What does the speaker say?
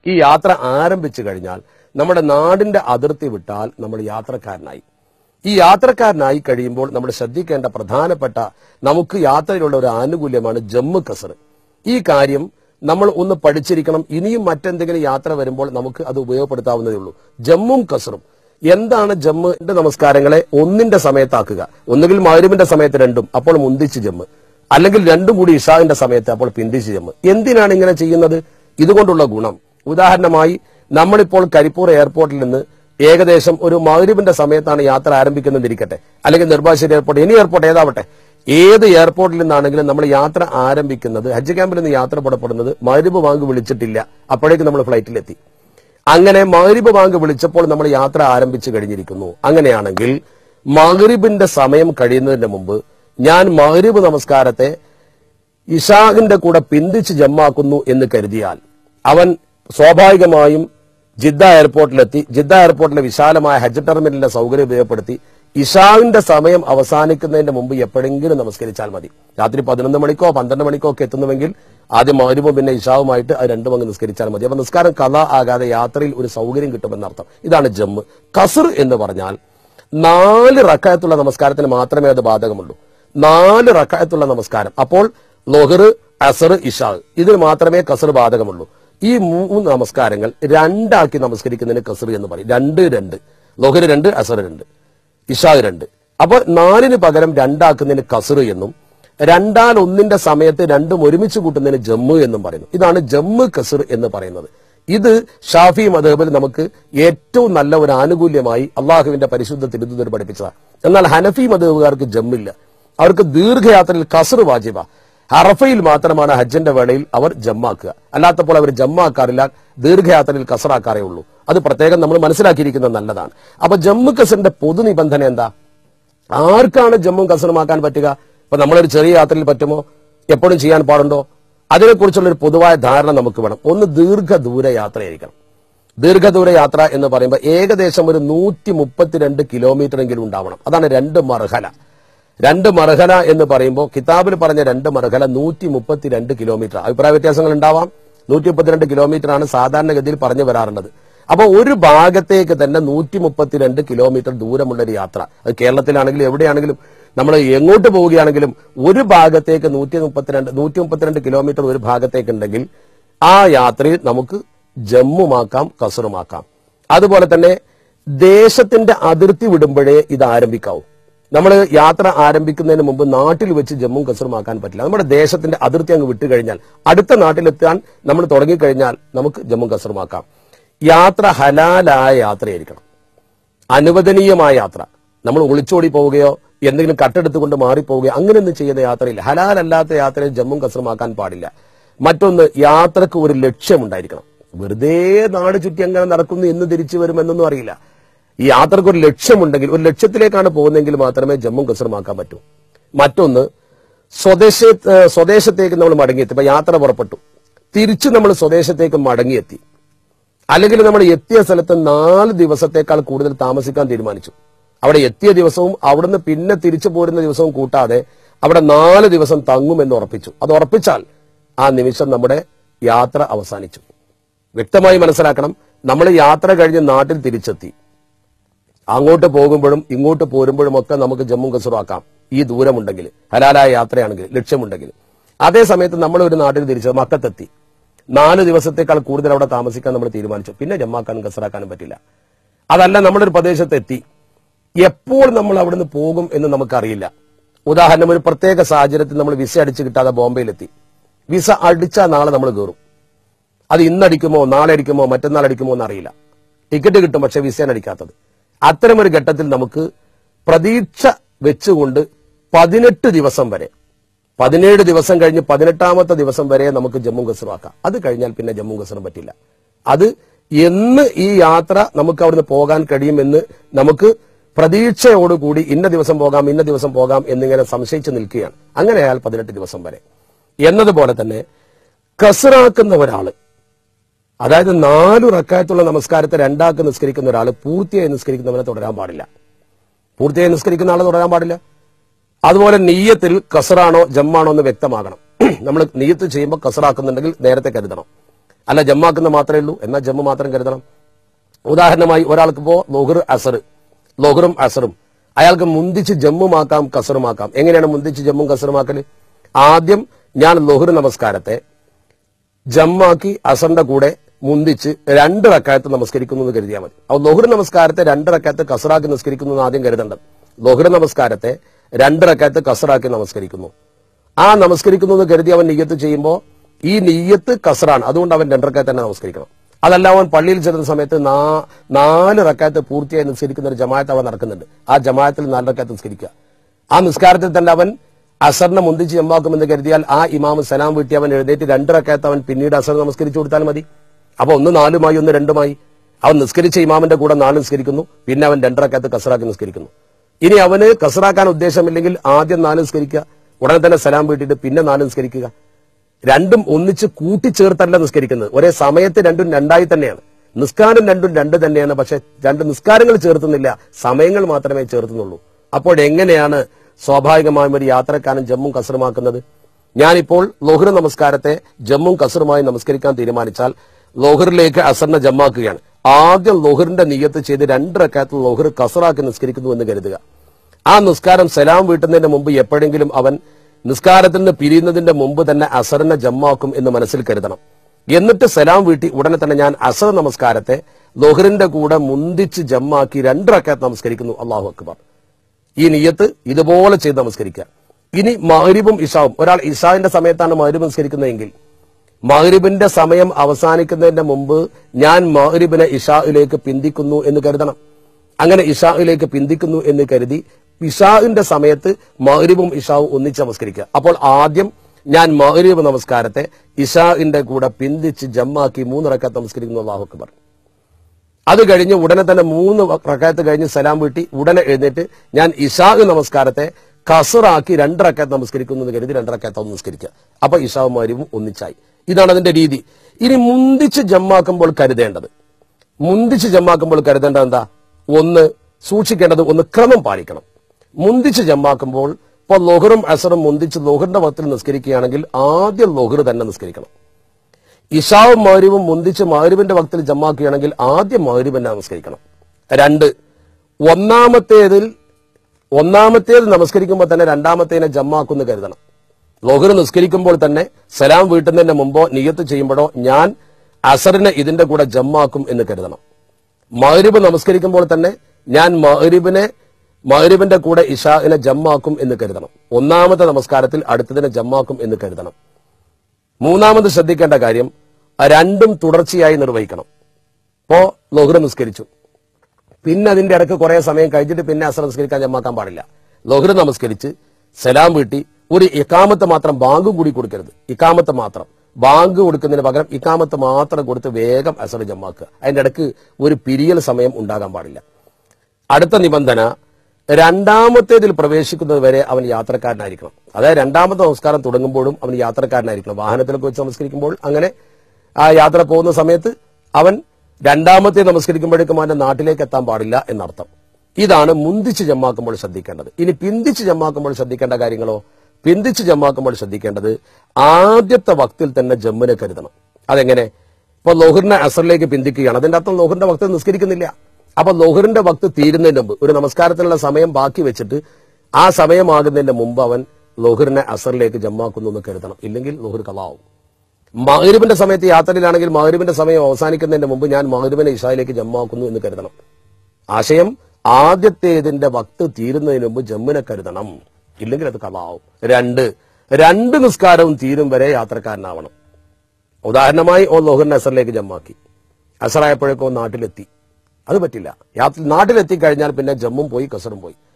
ഈ യാത്ര ആരംഭിച്ചു കഴിഞ്ഞാൽ നമ്മുടെ നാടിന്റെ അതിർത്തി വിട്ടാൽ നമ്മൾ യാത്രക്കാരനായി ഈ യാത്രക്കാരനായി കഴിയുമ്പോൾ നമ്മൾ ശ്രദ്ധിക്കേണ്ട പ്രധാനപ്പെട്ട നമുക്ക് യാത്രയിലുള്ള ഒരു ആനുകൂല്യമാണ് ജമ്മു കസർ ഈ കാര്യം നമ്മൾ ഒന്ന് പഠിച്ചിരിക്കണം ഇനിയും മറ്റെന്തെങ്കിലും യാത്ര വരുമ്പോൾ നമുക്ക് അത് ഉപയോഗപ്പെടുത്താവുന്നതേ ഉള്ളൂ ജമ്മും കസറും എന്താണ് ജമ്മിന്റെ നമസ്കാരങ്ങളെ ഒന്നിന്റെ സമയത്താക്കുക ഒന്നുകിൽ മഹരുവിന്റെ സമയത്ത് രണ്ടും അപ്പോൾ മുന്തിച്ച് ജമ്മ് അല്ലെങ്കിൽ രണ്ടും കൂടി ഇഷാവിന്റെ സമയത്ത് അപ്പോൾ പിന്തിച്ച് ജമ്മ് എന്തിനാണ് ഇങ്ങനെ ചെയ്യുന്നത് ഇതുകൊണ്ടുള്ള ഗുണം ഉദാഹരണമായി നമ്മളിപ്പോൾ കരിപ്പൂർ എയർപോർട്ടിൽ നിന്ന് ഏകദേശം ഒരു മഹരുവിന്റെ സമയത്താണ് യാത്ര ആരംഭിക്കുന്നതിരിക്കട്ടെ അല്ലെങ്കിൽ നെടുമ്പാശ്ശേരി എയർപോർട്ട് ഇനി എയർപോർട്ട് ഏതാവട്ടെ ഏത് എയർപോർട്ടിൽ നിന്നാണെങ്കിലും നമ്മൾ യാത്ര ആരംഭിക്കുന്നത് ഹജ്ജ് ക്യാമ്പിൽ നിന്ന് യാത്ര പുറപ്പെടുന്നത് മഹരിബ് ബാങ്ക് വിളിച്ചിട്ടില്ല അപ്പോഴേക്കും നമ്മൾ ഫ്ലൈറ്റിലെത്തി അങ്ങനെ മഹരിബ് ബാങ്ക് വിളിച്ചപ്പോൾ നമ്മൾ യാത്ര ആരംഭിച്ചു കഴിഞ്ഞിരിക്കുന്നു അങ്ങനെയാണെങ്കിൽ മഹരിബിന്റെ സമയം കഴിയുന്നതിന് മുമ്പ് ഞാൻ മഹരിബ് നമസ്കാരത്തെ ഇഷാഖിന്റെ കൂടെ പിന്തിച്ച് ജമ്മാക്കുന്നു എന്ന് കരുതിയാൽ അവൻ സ്വാഭാവികമായും ജിദ്ദ എയർപോർട്ടിലെത്തി ജിദ്ദ എയർപോർട്ടിലെ വിശാലമായ ഹജ്ജ് ടെർമിനലിന്റെ സൗകര്യം ഉപയോഗപ്പെടുത്തി ഇഷാവിന്റെ സമയം അവസാനിക്കുന്നതിന്റെ മുമ്പ് എപ്പോഴെങ്കിലും നമസ്കരിച്ചാൽ മതി രാത്രി പതിനൊന്ന് മണിക്കോ പന്ത്രണ്ട് മണിക്കോ ഒക്കെ എത്തുന്നുവെങ്കിൽ ആദ്യം മൗരുമ്പോ പിന്നെ ഇഷാവുമായിട്ട് അത് രണ്ടും അങ്ങ് നിസ്കരിച്ചാൽ മതി അപ്പൊ നിസ്കാരം കഥ ആകാതെ യാത്രയിൽ ഒരു സൗകര്യം കിട്ടുമെന്നർത്ഥം ഇതാണ് ജമ്മ് കസർ എന്ന് പറഞ്ഞാൽ നാല് റക്കായത്തുള്ള നമസ്കാരത്തിന് മാത്രമേ അത് ബാധകമുള്ളൂ നാല് റക്കായത്തുള്ള നമസ്കാരം അപ്പോൾ ലൊഹർ അസർ ഇഷാ ഇതിന് മാത്രമേ കസർ ബാധകമുള്ളൂ ഈ മൂന്ന് നമസ്കാരങ്ങൾ രണ്ടാക്കി നമസ്കരിക്കുന്നതിന് കസർ എന്ന് പറയും രണ്ട് രണ്ട് ലൊഹർ രണ്ട് അസർ രണ്ട് ഇഷാ രണ്ട് അപ്പൊ നാലിന് പകരം രണ്ടാക്കുന്നതിന് കസർ എന്നും രണ്ടാൽ ഒന്നിന്റെ സമയത്ത് രണ്ടും ഒരുമിച്ച് കൂട്ടുന്നതിന് ജമ്മു എന്നും പറയുന്നു ഇതാണ് ജമ്മു കസർ എന്ന് പറയുന്നത് ഇത് ഷാഫി മദഹബിൽ നമുക്ക് ഏറ്റവും നല്ല ഒരു ആനുകൂല്യമായി അള്ളാഹുവിന്റെ പരിശുദ്ധ തിരുത്തുതർ പഠിപ്പിച്ചതാണ് എന്നാൽ ഹനഫി മദഹബുകാർക്ക് ജമ്മില്ല അവർക്ക് ദീർഘയാത്രയിൽ കസർ വാജിബ ഹറഫയിൽ മാത്രമാണ് ഹജ്ജിന്റെ വേളയിൽ അവർ ജമ്മാക്കുക അല്ലാത്തപ്പോൾ അവർ ജമ്മാക്കാറില്ല ദീർഘയാത്രയിൽ കസറാക്കാറേ ഉള്ളൂ അത് പ്രത്യേകം നമ്മൾ മനസ്സിലാക്കിയിരിക്കുന്നത് നല്ലതാണ് അപ്പൊ ജമ്മു കസറിന്റെ പൊതു നിബന്ധന എന്താ ആർക്കാണ് ജമ്മും കസറുമാക്കാൻ പറ്റുക ഇപ്പൊ നമ്മളൊരു ചെറിയ യാത്രയിൽ പറ്റുമോ എപ്പോഴും ചെയ്യാൻ പാടുണ്ടോ അതിനെക്കുറിച്ചുള്ള ഒരു പൊതുവായ ധാരണ നമുക്ക് വേണം ഒന്ന് ദീർഘദൂര യാത്രയായിരിക്കണം ദീർഘദൂര യാത്ര എന്ന് പറയുമ്പോൾ ഏകദേശം ഒരു നൂറ്റി മുപ്പത്തിരണ്ട് കിലോമീറ്റർ എങ്കിലും ഉണ്ടാവണം അതാണ് രണ്ട് മർഹല രണ്ട് മർഹല എന്ന് പറയുമ്പോൾ കിതാബിൽ പറഞ്ഞ രണ്ട് മർഹല നൂറ്റി മുപ്പത്തിരണ്ട് കിലോമീറ്റർ അഭിപ്രായ വ്യത്യാസങ്ങൾ ഉണ്ടാവാം നൂറ്റി മുപ്പത്തിരണ്ട് കിലോമീറ്റർ ആണ് സാധാരണഗതിയിൽ പറഞ്ഞു വരാറുള്ളത് അപ്പൊ ഒരു ഭാഗത്തേക്ക് തന്നെ നൂറ്റി മുപ്പത്തിരണ്ട് കിലോമീറ്റർ ദൂരമുള്ള ഒരു യാത്ര അത് കേരളത്തിലാണെങ്കിലും എവിടെയാണെങ്കിലും നമ്മൾ എങ്ങോട്ട് പോവുകയാണെങ്കിലും ഒരു ഭാഗത്തേക്ക് നൂറ്റി മുപ്പത്തിരണ്ട് നൂറ്റി മുപ്പത്തിരണ്ട് കിലോമീറ്റർ ഒരു ഭാഗത്തേക്ക് ഉണ്ടെങ്കിൽ ആ യാത്രയിൽ നമുക്ക് ജമ്മുമാക്കാം കസറുമാക്കാം അതുപോലെ തന്നെ ദേശത്തിന്റെ അതിർത്തി വിടുമ്പോഴേ ഇത് ആരംഭിക്കാവൂ നമ്മൾ യാത്ര ആരംഭിക്കുന്നതിന് മുമ്പ് നാട്ടിൽ വെച്ച് ജമ്മും കസറുമാക്കാൻ പറ്റില്ല നമ്മുടെ ദേശത്തിന്റെ അതിർത്തി അങ്ങ് വിട്ടുകഴിഞ്ഞാൽ അടുത്ത നാട്ടിലെത്താൻ നമ്മൾ തുടങ്ങിക്കഴിഞ്ഞാൽ നമുക്ക് ജമ്മും കസറുമാക്കാം യാത്ര ഹലാലായ യാത്രയായിരിക്കണം അനുവദനീയമായ യാത്ര നമ്മൾ ഒളിച്ചോടി പോവുകയോ എന്തെങ്കിലും കട്ടെടുത്തുകൊണ്ട് മാറിപ്പോവുകയോ അങ്ങനെയൊന്നും ചെയ്യുന്ന യാത്രയില്ല ഹലാലല്ലാത്ത യാത്രയിൽ ജമ്മും കസറുമാക്കാൻ പാടില്ല മറ്റൊന്ന് യാത്രക്ക് ഒരു ലക്ഷ്യമുണ്ടായിരിക്കണം വെറുതെ നാട് ചുറ്റി അങ്ങനെ നടക്കുന്നു എന്ന് തിരിച്ചു വരുമെന്നൊന്നും അറിയില്ല ഈ യാത്രക്ക് ഒരു ലക്ഷ്യമുണ്ടെങ്കിൽ ഒരു ലക്ഷ്യത്തിലേക്കാണ് പോകുന്നതെങ്കിൽ മാത്രമേ ജമ്മും കസറുമാക്കാൻ പറ്റൂ മറ്റൊന്ന് സ്വദേശ ഏഹ് സ്വദേശത്തേക്ക് നമ്മൾ മടങ്ങിയെത്തി ഇപ്പൊ യാത്ര പുറപ്പെട്ടു തിരിച്ച് നമ്മൾ സ്വദേശത്തേക്ക് മടങ്ങിയെത്തി അല്ലെങ്കിൽ നമ്മൾ എത്തിയ സ്ഥലത്ത് നാല് ദിവസത്തേക്കാൾ കൂടുതൽ താമസിക്കാൻ തീരുമാനിച്ചു അവിടെ എത്തിയ ദിവസവും അവിടുന്ന് പിന്നെ തിരിച്ചു പോരുന്ന ദിവസവും കൂട്ടാതെ അവിടെ നാല് ദിവസം തങ്ങുമെന്ന് ഉറപ്പിച്ചു അത് ഉറപ്പിച്ചാൽ ആ നിമിഷം നമ്മുടെ യാത്ര അവസാനിച്ചു വ്യക്തമായി മനസ്സിലാക്കണം നമ്മൾ യാത്ര കഴിഞ്ഞ് നാട്ടിൽ തിരിച്ചെത്തി അങ്ങോട്ട് പോകുമ്പോഴും ഇങ്ങോട്ട് പോരുമ്പോഴും ഒക്കെ നമുക്ക് ജമ്മു കസറാക്കാം ഈ ദൂരമുണ്ടെങ്കിൽ ഹലാലായ യാത്രയാണെങ്കിൽ ലക്ഷ്യമുണ്ടെങ്കിൽ അതേ സമയത്ത് നമ്മൾ ഒരു നാട്ടിൽ തിരിച്ച് മക്കത്തെത്തി നാല് ദിവസത്തേക്കാൾ കൂടുതൽ അവിടെ താമസിക്കാൻ നമ്മൾ തീരുമാനിച്ചു പിന്നെ ജമ്മാക്കാനും കസറാക്കാനും പറ്റില്ല അതല്ല നമ്മളൊരു പ്രദേശത്ത് എത്തി എപ്പോൾ നമ്മൾ അവിടുന്ന് പോകും എന്ന് നമുക്കറിയില്ല ഉദാഹരണം ഒരു പ്രത്യേക സാഹചര്യത്തിൽ നമ്മൾ വിസ അടിച്ച് കിട്ടാതെ ബോംബെയിലെത്തി വിസ അടിച്ചാൽ നാളെ നമ്മൾ കയറും അത് ഇന്നടിക്കുമോ നാളെ അടിക്കുമോ മറ്റന്നാൾ അടിക്കുമോ എന്നറിയില്ല ടിക്കറ്റ് കിട്ടും പക്ഷെ വിസയാണ് അടിക്കാത്തത് അത്തരമൊരു ഘട്ടത്തിൽ നമുക്ക് പ്രതീക്ഷ വെച്ചുകൊണ്ട് പതിനെട്ട് ദിവസം വരെ പതിനേഴ് ദിവസം കഴിഞ്ഞ് പതിനെട്ടാമത്തെ ദിവസം വരെ നമുക്ക് ജമ്മു കസറും ആക്കാം അത് കഴിഞ്ഞാൽ പിന്നെ ജമ്മു കസറും പറ്റില്ല അത് എന്ന് ഈ യാത്ര നമുക്ക് അവിടുന്ന് പോകാൻ കഴിയുമെന്ന് നമുക്ക് പ്രതീക്ഷയോടുകൂടി ഇന്ന ദിവസം പോകാം ഇന്ന ദിവസം പോകാം എന്നിങ്ങനെ സംശയിച്ച് നിൽക്കുകയാണ് അങ്ങനെയാൽ പതിനെട്ട് ദിവസം വരെ എന്നതുപോലെ തന്നെ കസറാക്കുന്ന ഒരാള് അതായത് നാലു റക്കായത്തുള്ള നമസ്കാരത്തെ രണ്ടാക്ക് നിസ്കരിക്കുന്ന ഒരാൾ പൂർത്തിയായി നിസ്കരിക്കുന്നവനെ തുടരാൻ പാടില്ല പൂർത്തിയായി നിസ്കരിക്കുന്ന ആളെ തുടരാൻ പാടില്ല അതുപോലെ നീയത്തിൽ കസറാണോ ജമ്മാണോ എന്ന് വ്യക്തമാകണം നമ്മൾ നീയത്ത് ചെയ്യുമ്പോൾ കസറാക്കുന്നുണ്ടെങ്കിൽ നേരത്തെ കരുതണം അല്ല ജമ്മാക്കുന്ന മാത്രമേ ഉള്ളൂ എന്നാൽ ജമ്മു മാത്രം കരുതണം ഉദാഹരണമായി ഒരാൾക്ക് ഇപ്പോ ലോഹർ അസർ ലോഹറും അസറും അയാൾക്ക് മുന്തിച്ച് ജമ്മുമാക്കാം കസറുമാക്കാം എങ്ങനെയാണ് മുന്തിച്ച് ജമ്മും കസറുമാക്കല് ആദ്യം ഞാൻ ലോഹർ നമസ്കാരത്തെ ജമ്മാക്കി അസറിന്റെ കൂടെ മുന്തിച്ച് രണ്ട് റക്കായത്ത് നമസ്കരിക്കുന്നു എന്ന് കരുതിയാൽ മതി അപ്പോൾ ലോഹർ നമസ്കാരത്തെ രണ്ട് റക്കായത്ത് കസറാക്കി നമസ്കരിക്കുന്നു എന്ന് ആദ്യം കരുതേണ്ടത് ലോഹർ നമസ്കാരത്തെ രണ്ട് റക്കായത്ത് കസറാക്കി നമസ്കരിക്കുന്നു ആ നമസ്കരിക്കുന്നു എന്ന് കരുതി അവൻ നെയ്യത്ത് ചെയ്യുമ്പോൾ ഈ നെയ്യത്ത് കസറാണ് അതുകൊണ്ട് അവൻ രണ്ടരക്കായത്ത് തന്നെ നമസ്കരിക്കണം അതല്ല അവൻ പള്ളിയിൽ ചെല്ലുന്ന സമയത്ത് നാ- നാല് റക്കായത്ത് പൂർത്തിയായി നിസ്കരിക്കുന്ന ഒരു ജമാഅത്ത് അവൻ നടക്കുന്നുണ്ട് ആ ജമാഅത്തിൽ നാല് റക്കായത്ത് നിസ്കരിക്കുക ആ നിസ്കാരത്തിൽ തന്നെ അവൻ അസറിനെ മുന്തിച്ച് ജമ്മാക്കുമെന്ന് കരുതിയാൽ ആ ഇമാമ് സലാം വീട്ടി അവൻ എഴുന്നേറ്റ് രണ്ട് റക്കായത്ത് അവൻ പിന്നീട് അസർ നമസ്കരിച്ചു കൊടുത്താൽ മതി അപ്പൊ ഒന്ന് നാലുമായി ഒന്ന് രണ്ടുമായി അവൻ നിസ്കരിച്ച ഇമാമിന്റെ കൂടെ നാല് നിസ്കരിക്കുന്നു പിന്നെ അവൻ രണ്ടരക്കകത്ത് കസറാക്കി നിസ്കരിക്കുന്നു ഇനി അവന് കസറാക്കാൻ ഉദ്ദേശമില്ലെങ്കിൽ ആദ്യം നാല് നിസ്കരിക്കുക ഉടനെ തന്നെ സലാം വീട്ടിട്ട് പിന്നെ നാല് നിസ്കരിക്കുക രണ്ടും ഒന്നിച്ച് കൂട്ടിച്ചേർത്തല്ല നിസ്കരിക്കുന്നത് ഒരേ സമയത്ത് രണ്ടും രണ്ടായി തന്നെയാണ് നിസ്കാരം രണ്ടും രണ്ട് തന്നെയാണ് പക്ഷെ രണ്ട് നിസ്കാരങ്ങൾ ചേർത്തുന്നില്ല സമയങ്ങൾ മാത്രമേ ചേർത്തുന്നുള്ളൂ അപ്പോൾ എങ്ങനെയാണ് സ്വാഭാവികമായും ഒരു യാത്രക്കാരൻ ജമ്മും കസറുമാക്കുന്നത് ഞാനിപ്പോൾ ലോഹർ നമസ്കാരത്തെ ജമ്മും കസറുമായി നമസ്കരിക്കാൻ തീരുമാനിച്ചാൽ ലോഹറിലേക്ക് അസറിനെ ജമ്മാക്കുകയാണ് ആദ്യം ലോഹറിന്റെ നിയത്ത് ചെയ്ത് രണ്ട് റക്കാത്ത് ലോഹർ കസറാക്കി നിസ്കരിക്കുന്നു എന്ന് കരുതുക ആ നിസ്കാരം സലാം വീട്ടുന്നതിന് മുമ്പ് എപ്പോഴെങ്കിലും അവൻ നിസ്കാരത്തിൽ നിന്ന് പിരിയുന്നതിന്റെ മുമ്പ് തന്നെ അസറിനെ ജമ്മാക്കും എന്ന് മനസ്സിൽ കരുതണം എന്നിട്ട് സലാം വീട്ടി ഉടനെ തന്നെ ഞാൻ അസർ നമസ്കാരത്തെ ലോഹറിന്റെ കൂടെ മുന്തിച്ച് ജമ്മാക്കി രണ്ട് റക്കാത്ത് നമസ്കരിക്കുന്നു അള്ളാഹു അക്ബർ ഈ നിയത്ത് ഇതുപോലെ ചെയ്ത് നമസ്കരിക്കുക ഇനി മഹരിബും ഇഷാവും ഒരാൾ ഇഷാവിന്റെ സമയത്താണ് മഹരിബ് നിസ്കരിക്കുന്നതെങ്കിൽ മഹരിബിന്റെ സമയം അവസാനിക്കുന്നതിന്റെ മുമ്പ് ഞാൻ മഹരിബിനെ ഇഷായിലേക്ക് പിന്തിക്കുന്നു എന്ന് കരുതണം അങ്ങനെ ഇഷായിലേക്ക് പിന്തിക്കുന്നു എന്ന് കരുതി ഇഷാവിന്റെ സമയത്ത് മഹരിബും ഇഷാവും ഒന്നിച്ച് നമസ്കരിക്കുക അപ്പോൾ ആദ്യം ഞാൻ മഹരിബ് നമസ്കാരത്തെ ഇഷാഇന്റെ കൂടെ പിന്തിച്ച് ജമ്മാക്കി മൂന്നിറക്കത്ത് നമസ്കരിക്കുന്നു അള്ളാഹു അക്ബർ അത് കഴിഞ്ഞ് ഉടനെ തന്നെ മൂന്ന് റക്കായത്ത് കഴിഞ്ഞ് സലാം വീട്ടി ഉടനെ എഴുന്നേറ്റ് ഞാൻ ഇഷാഖ് നമസ്കാരത്തെ കസറാക്കി രണ്ടറക്കാത്ത് നമസ്കരിക്കുന്നു എന്ന് കരുതി രണ്ടറക്കാത്ത നമസ്കരിക്കുക അപ്പൊ ഇഷാവും മാരിവും ഒന്നിച്ചായി ഇതാണ് അതിന്റെ രീതി ഇനി മുന്തിച്ച് ജമ്മാക്കുമ്പോൾ കരുതേണ്ടത് മുന്തിച്ച് ജമ്മാക്കുമ്പോൾ കരുതേണ്ടത് എന്താ ഒന്ന് സൂക്ഷിക്കേണ്ടത് ഒന്ന് ക്രമം പാലിക്കണം മുന്തിച്ച് ജമ്മാക്കുമ്പോൾ ഇപ്പൊ ലോഹറും അസറും മുന്തിച്ച് ലോഹറിന്റെ വക്തിൽ നിസ്കരിക്കുകയാണെങ്കിൽ ആദ്യം ലോഹർ തന്നെ നിസ്കരിക്കണം ഇഷാവും മൗരിവും മുന്തിച്ച് മൗരിബിന്റെ വക്തിൽ ജമ്മാക്കുകയാണെങ്കിൽ ആദ്യം മൗരിബിനെ നമസ്കരിക്കണം രണ്ട് ഒന്നാമത്തേതിൽ ഒന്നാമത്തേത് നമസ്കരിക്കുമ്പോൾ തന്നെ രണ്ടാമത്തേനെ ജമ്മാക്കുന്നു കരുതണം ലോഹർ നിസ്കരിക്കുമ്പോൾ തന്നെ സലാം വീട്ടുന്നതിന്റെ മുമ്പോ നിയത്ത് ചെയ്യുമ്പോഴോ ഞാൻ അസറിനെ ഇതിന്റെ കൂടെ ജമ്മാക്കും എന്ന് കരുതണം മൗരിബ് നമസ്കരിക്കുമ്പോൾ തന്നെ ഞാൻ മൗരിബിനെ മൗരിബിന്റെ കൂടെ ഇഷാഇനെ ജമ്മാക്കും എന്ന് കരുതണം ഒന്നാമത്തെ നമസ്കാരത്തിൽ അടുത്തതിനെ ജമ്മാക്കും എന്ന് കരുതണം മൂന്നാമത് ശ്രദ്ധിക്കേണ്ട കാര്യം രണ്ടും തുടർച്ചയായി നിർവഹിക്കണം ഇപ്പോ ലോഹർ നിസ്കരിച്ചു പിന്നെ അതിന്റെ ഇടയ്ക്ക് കുറെ സമയം കഴിഞ്ഞിട്ട് പിന്നെ അസർ നിസ്കരിക്കാൻ ജമ്മാക്കാൻ പാടില്ല ലോഹർ നമസ്കരിച്ച് സലാം വീട്ടി ഒരു ഇക്കാമത്ത് മാത്രം ബാങ്കും കൂടി കൊടുക്കരുത് ഇക്കാമത്ത് മാത്രം ബാങ്ക് കൊടുക്കുന്നതിന് പകരം ഇക്കാമത്ത് മാത്രം കൊടുത്ത് വേഗം അസർ ജമ്മാക്കുക അതിന്റെ ഇടയ്ക്ക് ഒരു പിരിയൽ സമയം ഉണ്ടാകാൻ പാടില്ല അടുത്ത നിബന്ധന രണ്ടാമത്തേതിൽ പ്രവേശിക്കുന്നത് വരെ അവൻ യാത്രക്കാരനായിരിക്കണം അതായത് രണ്ടാമത്തെ നമസ്കാരം തുടങ്ങുമ്പോഴും അവൻ യാത്രക്കാരനായിരിക്കണം വാഹനത്തിലൊക്കെ വെച്ച് നമസ്കരിക്കുമ്പോൾ അങ്ങനെ ആ യാത്ര പോകുന്ന സമയത്ത് അവൻ രണ്ടാമത്തെ നമസ്കരിക്കുമ്പോഴേക്കും അവന്റെ നാട്ടിലേക്ക് എത്താൻ പാടില്ല എന്നർത്ഥം ഇതാണ് മുന്തിച്ച് ജമ്മാക്കുമ്പോൾ ശ്രദ്ധിക്കേണ്ടത് ഇനി പിന്തിച്ച് ജമ്മാക്കുമ്പോൾ ശ്രദ്ധിക്കേണ്ട കാര്യങ്ങളോ പിന്തിച്ച് ജമ്മാക്കുമ്പോൾ ശ്രദ്ധിക്കേണ്ടത് ആദ്യത്തെ വക്തിൽ തന്നെ ജമ്മിനെ കരുതണം അതെങ്ങനെ ഇപ്പൊ ലോഹറിനെ അസറിലേക്ക് പിന്തിക്കുകയാണ് അതിന്റെ അർത്ഥം ലോഹറിന്റെ വക്തിൽ നിസ്കരിക്കുന്നില്ല അപ്പൊ ലോഹറിന്റെ വക്ത് തീരുന്നതിന് മുമ്പ് ഒരു നമസ്കാരത്തിനുള്ള സമയം ബാക്കി വെച്ചിട്ട് ആ സമയമാകുന്നതിന്റെ മുമ്പ് അവൻ ലോഹറിനെ അസറിലേക്ക് ജമ്മാക്കുന്നു എന്ന് കരുതണം ഇല്ലെങ്കിൽ ലോഹർ കലാവും മഹരിബിന്റെ സമയത്ത് യാത്രയിലാണെങ്കിൽ മഹരിബിന്റെ സമയം അവസാനിക്കുന്നതിന് മുമ്പ് ഞാൻ മഹരിബിനെ ഇഷായിലേക്ക് ജമ്മാക്കുന്നു എന്ന് കരുതണം ആശയം ആദ്യത്തേതിന്റെ വക്ത് തീരുന്നതിന് മുമ്പ് ജമ്മിനെ കരുതണം ഇല്ലെങ്കിൽ അത് കലാവും രണ്ട് രണ്ട് നിസ്കാരവും തീരും വരെ യാത്രക്കാരനാവണം ഉദാഹരണമായി ഓ ലോഹറിനെ അസറിലേക്ക് ജമ്മാക്കി അസറായപ്പോഴേക്കോ നാട്ടിലെത്തി അത് പറ്റില്ല യാത്ര നാട്ടിലെത്തി കഴിഞ്ഞാൽ പിന്നെ ജമ്മും പോയി കസറും പോയി